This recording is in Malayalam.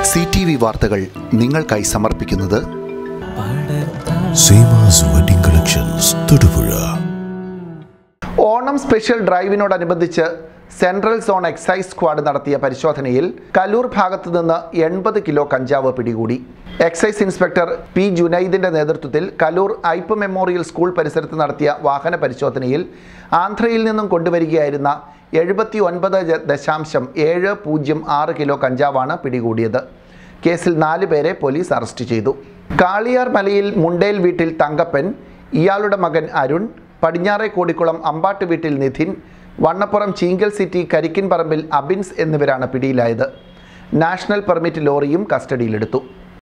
സി ടി വി വാർത്തകൾ നിങ്ങൾക്കായി സമർപ്പിക്കുന്നത് Seemas wedding collections Thodupuzha Onam special ഡ്രൈവിനോടനുബന്ധിച്ച് സെൻട്രൽ സോൺ എക്സൈസ് സ്ക്വാഡ് നടത്തിയ പരിശോധനയിൽ കലൂർ ഭാഗത്തു നിന്ന് എൺപത് കിലോ കഞ്ചാവ് പിടികൂടി എക്സൈസ് ഇൻസ്പെക്ടർ പി ജുനൈദിന്റെ നേതൃത്വത്തിൽ കലൂർ ഐപ്പ് മെമ്മോറിയൽ സ്കൂൾ പരിസരത്ത് നടത്തിയ വാഹന പരിശോധനയിൽ ആന്ധ്രയിൽ നിന്നും കൊണ്ടുവരികയായിരുന്ന എഴുപത്തി ഒൻപത് ദശാംശം ഏഴ് പൂജ്യം ആറ് കിലോ കഞ്ചാവാണ് പിടികൂടിയത് കേസിൽ നാല് പേരെ പോലീസ് അറസ്റ്റ് ചെയ്തു കാളിയാർ മലയിൽ മുണ്ടേൽ വീട്ടിൽ തങ്കപ്പൻ ഇയാളുടെ മകൻ അരുൺ പടിഞ്ഞാറെ കോടിക്കുളം അമ്പാട്ട് വീട്ടിൽ നിധിൻ വണ്ണപ്പുറം ചീങ്കൽ സിറ്റി കരിക്കിൻ പറമ്പിൽ അബിൻസ് എന്നിവരാണ് പിടിയിലായത് നാഷണൽ പെർമിറ്റ് ലോറിയും കസ്റ്റഡിയിലെടുത്തു